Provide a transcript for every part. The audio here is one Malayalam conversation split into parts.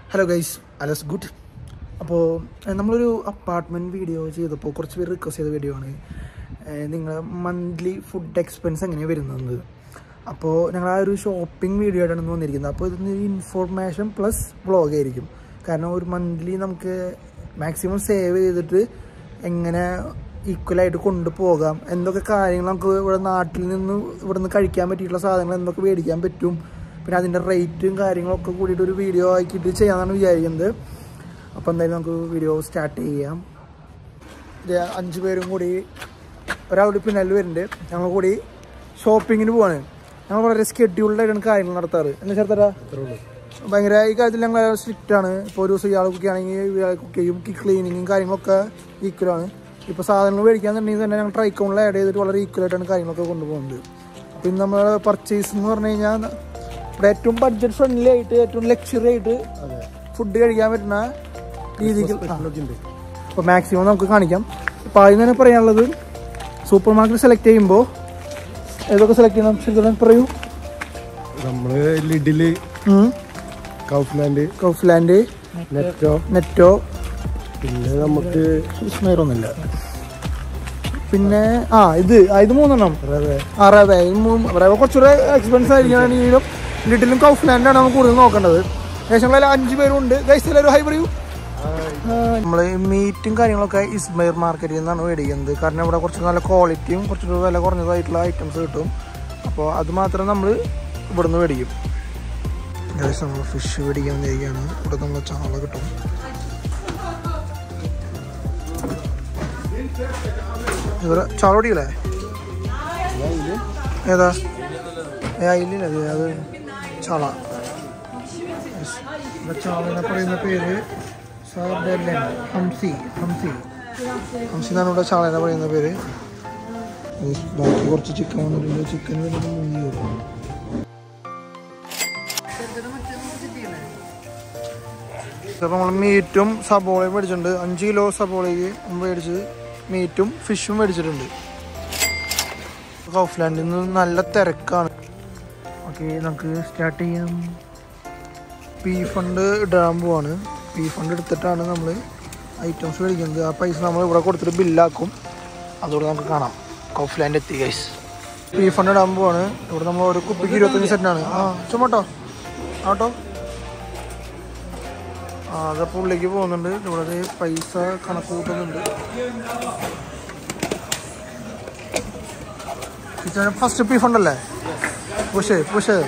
ഹലോ ഗൈസ് അലസ് ഗുഡ് അപ്പോൾ നമ്മളൊരു അപ്പാർട്ട്മെൻറ്റ് വീഡിയോ ചെയ്തപ്പോൾ കുറച്ച് പേര് റിക്വസ്റ്റ് ചെയ്ത വീഡിയോ ആണ് നിങ്ങൾ മന്ത്ലി ഫുഡ് എക്സ്പെൻസ് എങ്ങനെയാണ് വരുന്നത് അപ്പോൾ ഞങ്ങൾ ആ ഒരു ഷോപ്പിംഗ് വീഡിയോ ആയിട്ടാണ് വന്നിരിക്കുന്നത് അപ്പോൾ ഇതിന് ഇൻഫോർമേഷൻ പ്ലസ് വ്ളോഗ് ആയിരിക്കും കാരണം ഒരു മന്ത്ലി നമുക്ക് മാക്സിമം സേവ് ചെയ്തിട്ട് എങ്ങനെ ഈക്വലായിട്ട് കൊണ്ടുപോകാം എന്തൊക്കെ കാര്യങ്ങൾ നമുക്ക് ഇവിടെ നാട്ടിൽ നിന്ന് ഇവിടെ നിന്ന് കഴിക്കാൻ പറ്റിയിട്ടുള്ള സാധനങ്ങൾ എന്തൊക്കെ മേടിക്കാൻ പറ്റും പിന്നെ അതിൻ്റെ റേറ്റും കാര്യങ്ങളൊക്കെ കൂടിയിട്ട് ഒരു വീഡിയോ ആക്കിയിട്ട് ചെയ്യാമെന്നാണ് വിചാരിക്കുന്നത് അപ്പോൾ എന്തായാലും നമുക്ക് വീഡിയോ സ്റ്റാർട്ട് ചെയ്യാം ഇത് അഞ്ച് പേരും കൂടി ഒരാളുടെ പിന്നാലിൽ വരുന്നുണ്ട് ഞങ്ങൾ കൂടി ഷോപ്പിങ്ങിന് പോവാണ് ഞങ്ങൾ വളരെ സ്കെഡ്യൂൾഡായിട്ടാണ് കാര്യങ്ങൾ നടത്താറ് എന്താ ചേർത്തരാ ഭയങ്കര ഈ കാര്യത്തിൽ ഞങ്ങൾ സ്ട്രിക്റ്റ് ആണ് ഇപ്പോൾ ഒരു ദിവസം ഇയാൾ കുക്ക് ആണെങ്കിൽ ഇയാൾ കുക്ക് ചെയ്യും ക്ലീനിങ്ങും കാര്യങ്ങളൊക്കെ ഈക്വലാണ് ഇപ്പോൾ സാധനങ്ങൾ മേടിക്കാന്നുണ്ടെങ്കിൽ തന്നെ ഞങ്ങൾ ട്രൈക്കൗണ്ടിൽ ആഡ് ചെയ്തിട്ട് വളരെ ഈക്വലായിട്ടാണ് കാര്യങ്ങളൊക്കെ കൊണ്ടുപോകുന്നത് അപ്പോൾ ഇന്ന് നമ്മൾ പർച്ചേസ് എന്ന് പറഞ്ഞു കഴിഞ്ഞാൽ ഇവിടെ ഏറ്റവും ബഡ്ജറ്റ് ഫ്രണ്ട്ലി ആയിട്ട് ഏറ്റവും ലക്ഷറി ആയിട്ട് ഫുഡ് കഴിക്കാൻ പറ്റുന്ന രീതിക്ക് അപ്പോൾ മാക്സിമം നമുക്ക് കാണിക്കാം അപ്പോൾ ആദ്യം തന്നെ പറയാനുള്ളത് സൂപ്പർ മാർക്കറ്റ് സെലക്ട് ചെയ്യുമ്പോൾ ഏതൊക്കെ സെലക്ട് ചെയ്യണം ശരിക്കും പറയൂ നമ്മള് ലിഡില് കൗഫ്ലാൻഡ് കൗഫ്ലാൻഡ് നെറ്റോ നെറ്റോ പിന്നെ നമുക്ക് വിസ്മയറൊന്നുമില്ല പിന്നെ ആ ഇത് ആ, ഇത് മൂന്നെണ്ണം റവ ആ റവ ഇത് മൂന്ന് റവ കുറച്ചുകൂടെ എക്സ്പെൻസ് ആയിരിക്കണമെങ്കിലും ലിറ്റിലും കൗഫ്ലാൻഡാണ് നമുക്ക് കൂടുതൽ നോക്കേണ്ടത് ഏകദേശം അഞ്ച് പേരും ഉണ്ട് ഗൈസ് എല്ലാവരും ഹൈ പറയൂ നമ്മൾ മീറ്റും കാര്യങ്ങളൊക്കെ ഇസ്മൈർ മാർക്കറ്റിൽ നിന്നാണ് മേടിക്കുന്നത് കാരണം ഇവിടെ കുറച്ച് നല്ല ക്വാളിറ്റിയും കുറച്ചുകൂടി വില കുറഞ്ഞതായിട്ടുള്ള ഐറ്റംസ് കിട്ടും അപ്പോൾ അത് മാത്രം നമ്മൾ ഇവിടുന്ന് മേടിക്കും ഗൈസ് നമ്മൾ ഫിഷ് മേടിക്കാൻ വന്നിരിക്കുകയാണ് ഇവിടെ നമ്മൾ ചാള കിട്ടും ഇവിടെ ചാള പിടിക്കില്ലേ ഏതാ ഏ അയിലില്ല അത് അത് ചാള Yes. ഇവിടെ ചാളനെ പറയുന്ന പേര് സാർഡല്ലൻ ഹംസി ഹംസി ഹംസി എന്നാണ് ഇവിടെ ചാളനെ പറയുന്ന പേര് Yes, ബാക്കി കുറച്ച് ചിക്കൻ വന്നിട്ടുണ്ട് ചിക്കൻ വരുന്നത് മൂന്ന് യൂറോ അപ്പോൾ നമ്മൾ മീറ്റും സബോളയും മേടിച്ചിട്ടുണ്ട് അഞ്ച് കിലോ സബോളയ്ക്ക് മേടിച്ച് മീറ്റും ഫിഷും മേടിച്ചിട്ടുണ്ട് കൗഫ്ലാൻഡിൽ നിന്ന് നല്ല തിരക്കാണ് ഓക്കെ നമുക്ക് സ്റ്റാർട്ട് ചെയ്യാം പി ഫണ്ട് ഇടാൻ പോവാണ് പി ഫണ്ട് എടുത്തിട്ടാണ് നമ്മൾ ഐറ്റംസ് മേടിക്കുന്നത് ആ പൈസ നമ്മൾ ഇവിടെ കൊടുത്തിട്ട് ബില്ലാക്കും അതുകൂടെ നമുക്ക് കാണാം കൗഫ്ലാൻഡ് എത്തി ഗൈസ് പി ഫണ്ട് ഇടാൻ പോവാണ് ഇവിടെ നമ്മൾ ഒരു കുപ്പിക്ക് ഇരുപത്തഞ്ച് സെറ്റാണ് ആ ചുമട്ടോ ആട്ടോ ആ അതപ്പോൾ ഉള്ളിലേക്ക് പോകുന്നുണ്ട് ഇവിടെ ദേ പൈസ കണക്ക് കൂട്ടുന്നുണ്ട് ഫസ്റ്റ് പി ഫണ്ട് അല്ലേ പുഷ് പുഷ്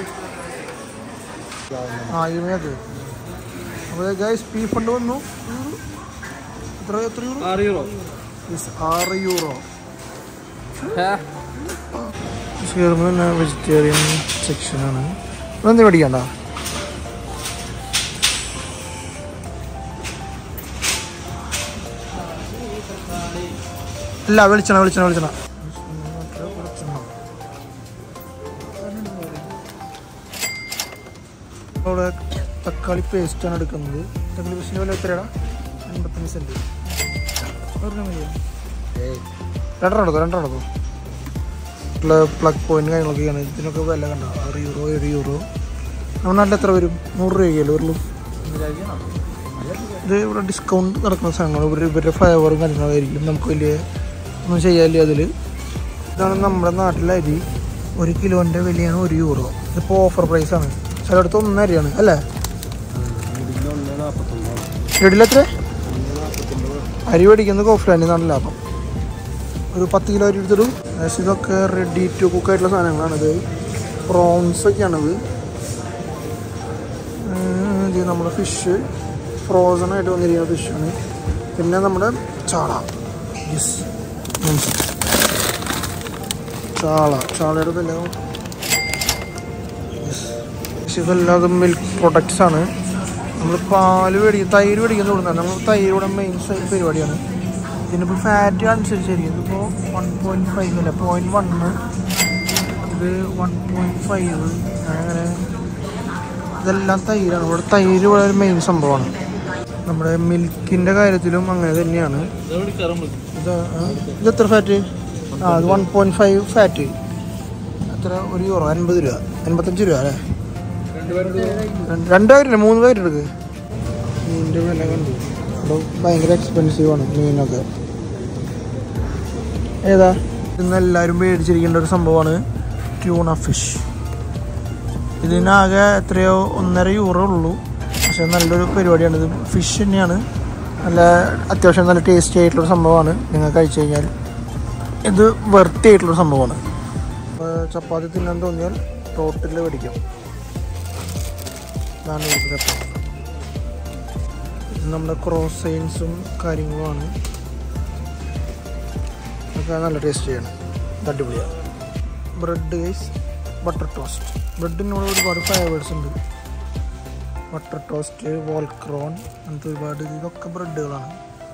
ആ ഇമയത് അപ്പോൾ ഗൈസ് പി ഫണ്ട് വന്നു എത്ര എത്ര യൂറോ ആറ് യൂറോ Yes, ആറ് യൂറോ കയറുമ്പോൾ തന്നെ വെജിറ്റേറിയൻ സെക്ഷനാണ് ഇവിടെ എന്ത് മേടിക്കണ്ട ഇല്ല വെളിച്ചെണ്ണ വെളിച്ചെണ്ണ വെളിച്ചെണ്ണ അവിടെ തക്കാളി പേസ്റ്റാണ് എടുക്കുന്നത് തക്കാളി പേസ്റ്റിൻ്റെ വില എത്രയാടാ അൻപത്തഞ്ച് സെൻറ്റ് ഒരെണ്ണം മതിയോ രണ്ടെണ്ണം എടുത്തോ രണ്ടെണ്ണം എടുത്തോ പ്ലഗ് പോയിന്റ് കാര്യങ്ങളൊക്കെയാണ് ഇതിനൊക്കെ വില കണ്ട ആറ് യൂറോ ഏഴ് യൂറോ നമ്മുടെ നാട്ടിൽ എത്ര വരും നൂറ് രൂപയ്ക്കല്ലേ വരുള്ളൂ ഇത് ഇവിടെ ഡിസ്കൗണ്ട് നടക്കുന്ന സാധനങ്ങൾ ഇവർ ഇവരുടെ ഫ്ലേവറും കാര്യങ്ങളായിരിക്കും നമുക്ക് വലിയ ഒന്നും ചെയ്യാനില്ല അതിൽ ഇതാണ് നമ്മുടെ നാട്ടിലെ അരി ഒരു കിലോൻ്റെ വിലയാണ് ഒരു യൂറോ ഇതിപ്പോൾ ഓഫർ പ്രൈസാണ് ചിലയിടത്ത് ഒന്നര അരിയാണ് അല്ലേ ഒന്ന് നാൽപ്പത്തൊമ്പത് ഇടിലെത്ര അരി മേടിക്കുന്നത് കോഫ്ലാൻഡിൽ നിന്നാണ് ലാഭം ഒരു പത്ത് കിലോ അരി എടുത്തിട്ടു ഏകദേശം ഇതൊക്കെ റെഡി ടു കുക്ക് ആയിട്ടുള്ള സാധനങ്ങളാണിത് പ്രോൺസ് ഒക്കെയാണിത് ഉം, ഇത് നമ്മുടെ ഫിഷ് ഫ്രോസൺ ആയിട്ട് വന്നിരിക്കുന്ന ഫിഷാണ് പിന്നെ നമ്മുടെ ചാള യെസ് ചാള ചാളയുടെ വില യെസ് ഇതെല്ലാം മിൽക്ക് പ്രൊഡക്ട്സ് ആണ് നമ്മൾ പാല് മേടിക്കും തൈര് മേടിക്കുന്ന കൊടുക്കുന്നത് നമ്മൾ തൈര് ഇവിടെ മെയിൻ പരിപാടിയാണ് ഇതിനിപ്പോൾ ഫാറ്റ് അനുസരിച്ചായിരിക്കും ഇതിപ്പോൾ വൺ പോയിൻറ്റ് ഫൈവ് അല്ല പോയിൻറ്റ് വണ്ണ് ഇത് വൺ പോയിൻറ്റ് ഫൈവ് അങ്ങനെ ഇതെല്ലാം തൈരാണ് ഇവിടെ തൈര് ഇവിടെ ഒരു മെയിൻ സംഭവമാണ് നമ്മുടെ മിൽക്കിൻ്റെ കാര്യത്തിലും അങ്ങനെ തന്നെയാണ് ഇത് ആ, ഇത് എത്ര ഫാറ്റ് ആ ഇത് വൺ പോയിൻറ്റ് ഫൈവ് ഫാറ്റ് എത്ര ഒരു യൂറോ അൻപത് രൂപ അൻപത്തഞ്ച് രൂപ അല്ലേ രണ്ട് പാക്കറ്റ് മൂന്ന് പാക്കറ്റ് എടുക്ക് ഇതിൻ്റെ വില കണ്ടു അപ്പോൾ ഭയങ്കര എക്സ്പെൻസീവ് ആണ് മീനൊക്കെ ഏതാ ഇന്ന് എല്ലാവരും മേടിച്ചിരിക്കേണ്ട ഒരു സംഭവമാണ് ട്യൂണ ഫിഷ് ഇതിനാകെ എത്രയോ ഒന്നര യൂറോ ഉള്ളൂ പക്ഷെ നല്ലൊരു പരിപാടിയാണ് ഇത് ഫിഷ് തന്നെയാണ് നല്ല അത്യാവശ്യം നല്ല ടേസ്റ്റി ആയിട്ടുള്ളൊരു സംഭവമാണ് നിങ്ങൾ കഴിച്ചു കഴിഞ്ഞാൽ ഇത് വെർത്തി ആയിട്ടുള്ളൊരു സംഭവമാണ് അപ്പോൾ ചപ്പാത്തി തിന്നാൻ തോന്നിയാൽ റോട്ടിൽ മേടിക്കാം ഇതാണ് ഇവിടുത്തെ ചപ്പാത്തി ഇത് നമ്മുടെ ക്രോസ് സൈൻസും കാര്യങ്ങളുമാണ് അതൊക്കെ നല്ല ടേസ്റ്റ് ചെയ്യണം ഇത് അടിപൊളിയാണ് ബ്രെഡ് ഗൈസ് ബട്ടർ ടോസ്റ്റ് ബ്രെഡിനോട് ഒരുപാട് ഫ്ലേവേഴ്സ് ഉണ്ട് ബട്ടർ ടോസ്റ്റ് വോൾക്രോൺ അങ്ങനത്തെ ഒരുപാട് ഇതൊക്കെ ബ്രെഡുകളാണ്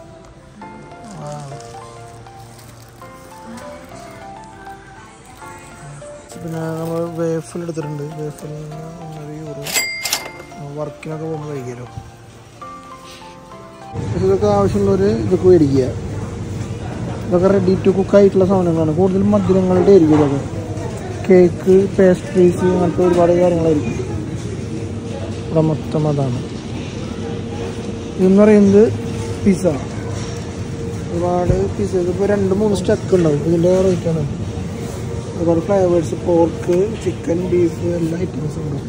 പിന്നെ നമ്മൾ വേഫിൽ എടുത്തിട്ടുണ്ട് വേഫിൽ ഒന്നര യൂറോ വർക്കിനൊക്കെ പോകുമ്പോൾ കഴിക്കാമല്ലോ ഇതൊക്കെ ആവശ്യമുള്ളവർ ഇതൊക്കെ മേടിക്കുക ഇതൊക്കെ റെഡി ടു കുക്ക് ആയിട്ടുള്ള സാധനങ്ങളാണ് കൂടുതലും മധുരങ്ങളുടെ ആയിരിക്കും ഇതൊക്കെ കേക്ക് പേസ്ട്രീസ് അങ്ങനത്തെ ഒരുപാട് കാര്യങ്ങളായിരിക്കും ഇവിടെ മൊത്തം അതാണ് ഇതെന്ന് പറയുന്നത് പിസ്സ ഒരുപാട് പിസ്സ ഇതിപ്പോൾ രണ്ട് മൂന്ന് സ്റ്റക്ക് ഉണ്ടാവും ഇതിൻ്റെ റേറ്റാണ് ഒരുപാട് ഫ്ലേവേഴ്സ് പോർക്ക് ചിക്കൻ ബീഫ് എല്ലാ ഐറ്റംസും ഉണ്ടാവും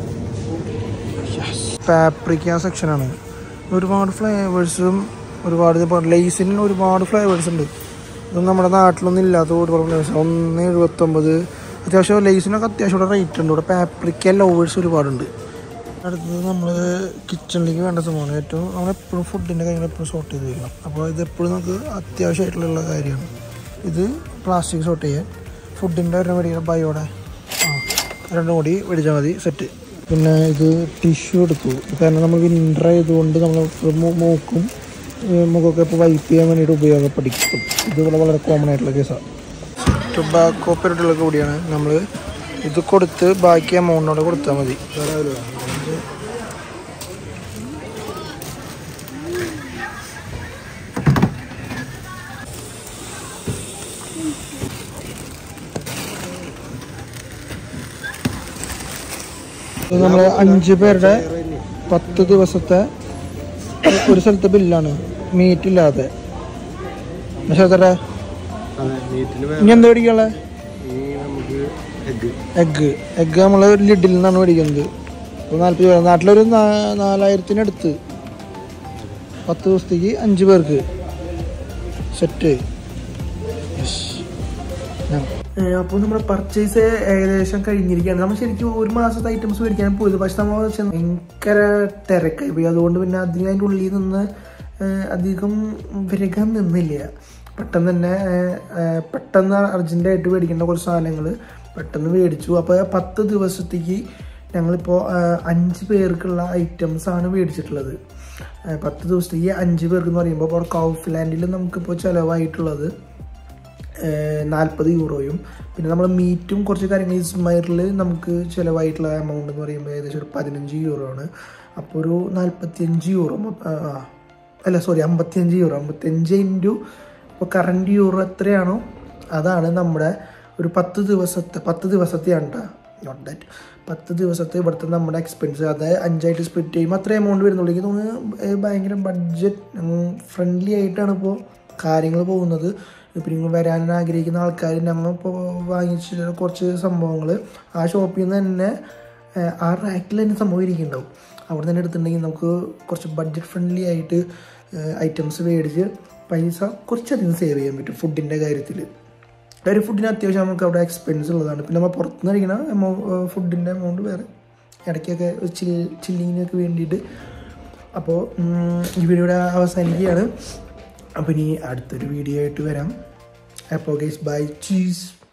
പാപ്രിക്ക സെക്ഷനാണ് ഒരുപാട് ഫ്ലേവേഴ്സും ഒരുപാട് ലേസിന് ഒരുപാട് ഫ്ലേവേഴ്സ് ഉണ്ട് ഇതൊന്നും നമ്മുടെ നാട്ടിലൊന്നും ഇല്ലാത്ത ഒരുപാട് ഫ്ലേവേഴ്സ് ഒന്ന് എഴുപത്തൊമ്പത് അത്യാവശ്യം ലേസിനൊക്കെ അത്യാവശ്യം ഇവിടെ റേറ്റ് ഉണ്ട് ഇവിടെ പാപ്രിക്ക ലവേഴ്സ് ഒരുപാടുണ്ട് അടുത്തത് നമ്മൾ കിച്ചണിലേക്ക് വേണ്ട സംഭവമാണ് ഏറ്റവും നമ്മളെപ്പോഴും ഫുഡിൻ്റെ കാര്യങ്ങൾ എപ്പോഴും സോർട്ട് ചെയ്ത് വയ്ക്കണം അപ്പോൾ ഇത് എപ്പോഴും നമുക്ക് അത്യാവശ്യമായിട്ടുള്ള കാര്യമാണ് ഇത് പ്ലാസ്റ്റിക് സോർട്ട് ചെയ്യാൻ ഫുഡിൻ്റെ ഒരെണ്ണം മേടിക്കണം ബയോടെ ആ രണ്ടും കൂടി മേടിച്ചാൽ മതി സെറ്റ് പിന്നെ ഇത് ടിഷ്യൂ എടുത്തു കാരണം നമ്മൾ വിൻ്റർ ആയതുകൊണ്ട് നമ്മൾ മൂക്കും ഏഹ് മുഖമൊക്കെ ഇപ്പോൾ വൈപ്പ് ചെയ്യാൻ വേണ്ടിയിട്ട് ഉപയോഗപ്പെടുത്തും ഇത് ഇവിടെ വളരെ കോമൺ ആയിട്ടുള്ള കേസാണ് ടൊബാക്കോ പീരീഡുള്ള കൂടിയാണ് നമ്മൾ ഇത് കൊടുത്ത് ബാക്കി എമൗണ്ടിനോട് കൊടുത്താൽ മതി ഇത് നമ്മൾ അഞ്ച് പേരുടെ പത്ത് ദിവസത്തെ ഒരു സ്ഥലത്തെ ബില്ലാണ് മീറ്റ് ഇല്ലാതെ പക്ഷേ എത്ര അതെ മീറ്റിന് ഇനി എന്താ മേടിക്കാനുള്ളത് ഈ നമുക്ക് എഗ് എഗ്ഗ് എഗ്ഗ് നമ്മൾ ലിഡിൽ നിന്നാണ് മേടിക്കുന്നത് ഇപ്പോൾ നാൽപ്പത് രൂപ നാട്ടിലൊരു നാ- നാലായിരത്തിനടുത്ത് പത്ത് ദിവസത്തേക്ക് അഞ്ച് പേർക്ക് സെറ്റ് അപ്പോൾ നമ്മുടെ പർച്ചേസ് ഏകദേശം കഴിഞ്ഞിരിക്കുകയാണ് നമ്മൾ ശരിക്കും ഒരു മാസത്തെ ഐറ്റംസ് മേടിക്കാൻ പോയത് പക്ഷെ നമ്മൾ ചെന്ന് ഭയങ്കര തിരക്കായി പോയി അതുകൊണ്ട് പിന്നെ അതിന് അതിൻ്റെ ഉള്ളിൽ നിന്ന് ഏഹ്, അധികം വിരകാൻ നിന്നില്ല പെട്ടെന്ന് തന്നെ ഏഹ്, ഏഹ്, പെട്ടെന്ന് അർജൻറ്റായിട്ട് മേടിക്കേണ്ട കുറച്ച് സാധനങ്ങൾ പെട്ടെന്ന് മേടിച്ചു അപ്പോൾ പത്ത് ദിവസത്തേക്ക് ഞങ്ങളിപ്പോൾ അഞ്ച് പേർക്കുള്ള ഐറ്റംസ് ആണ് മേടിച്ചിട്ടുള്ളത് ഏഹ്, പത്ത് ദിവസത്തേക്ക് അഞ്ച് പേർക്ക് എന്ന് പറയുമ്പോൾ ഇപ്പോൾ കൗഫ്ലാൻഡിൽ നമുക്കിപ്പോൾ ചിലവായിട്ടുള്ളത് നാൽപ്പത് യൂറോയും പിന്നെ നമ്മൾ മീറ്റും കുറച്ച് കാര്യങ്ങൾ ഇസ്മൈറിൽ നമുക്ക് ചിലവായിട്ടുള്ള എമൗണ്ട് എന്ന് പറയുമ്പോൾ ഏകദേശം ഒരു പതിനഞ്ച് യൂറോ ആണ് അപ്പോൾ ഒരു നാൽപ്പത്തിയഞ്ച് യൂറോ മൊ- ആ, ആ. അല്ല സോറി അമ്പത്തിയഞ്ച് യൂറോ അമ്പത്തിയഞ്ച് ഇൻറ്റു ഇപ്പോൾ കറണ്ട് യൂറോ എത്രയാണോ അതാണ് നമ്മുടെ ഒരു പത്ത് ദിവസത്തെ പത്ത് ദിവസത്തെയാണ് കേട്ടോ നോട്ട് ദാറ്റ് പത്ത് ദിവസത്തെ ഇവിടുത്തെ നമ്മുടെ എക്സ്പെൻസ് അത് അഞ്ചായിട്ട് സ്പ്ലിറ്റ് ചെയ്യുമ്പോൾ അത്ര എമൗണ്ട് വരുന്നുള്ളൂ എനിക്ക് തോന്നുന്നു ഏഹ് ഭയങ്കര ബഡ്ജറ്റ് ഫ്രണ്ട്ലി ആയിട്ടാണ് ഇപ്പോൾ കാര്യങ്ങൾ പോകുന്നത് ഇപ്പം നിങ്ങൾ വരാൻ ആഗ്രഹിക്കുന്ന ആൾക്കാർ നമ്മൾ ഇപ്പോൾ വാങ്ങിച്ച കുറച്ച് സംഭവങ്ങൾ ആ ഷോപ്പിൽ നിന്ന് തന്നെ ഏഹ് ആ റാക്കിൽ തന്നെ സംഭവം ഇരിക്കുന്നുണ്ടാവും അവിടെ തന്നെ എടുത്തിട്ടുണ്ടെങ്കിൽ നമുക്ക് കുറച്ച് ബഡ്ജറ്റ് ഫ്രണ്ട്ലി ആയിട്ട് ഐറ്റംസ് മേടിച്ച് പൈസ കുറച്ചധികം സേവ് ചെയ്യാൻ പറ്റും ഫുഡിൻ്റെ കാര്യത്തിൽ ഒരു ഫുഡിന് അത്യാവശ്യം നമുക്ക് അവിടെ എക്സ്പെൻസ് ഉള്ളതാണ് പിന്നെ നമ്മൾ പുറത്തുനിന്ന് കഴിക്കണ എമൗ ഫുഡിൻ്റെ എമൗണ്ട് വേറെ ഇടയ്ക്കൊക്കെ ചിൽ ചില്ലിങ്ങിനൊക്കെ വേണ്ടിയിട്ട് അപ്പോൾ ഈ വീഡിയോ ഇവിടെ അവസാനിക്കുകയാണ് അപ്പോൾ ഇനി അടുത്തൊരു വീഡിയോ ആയിട്ട് വരാം അപ്പോൾ ഗൈസ് ബൈ ചീസ്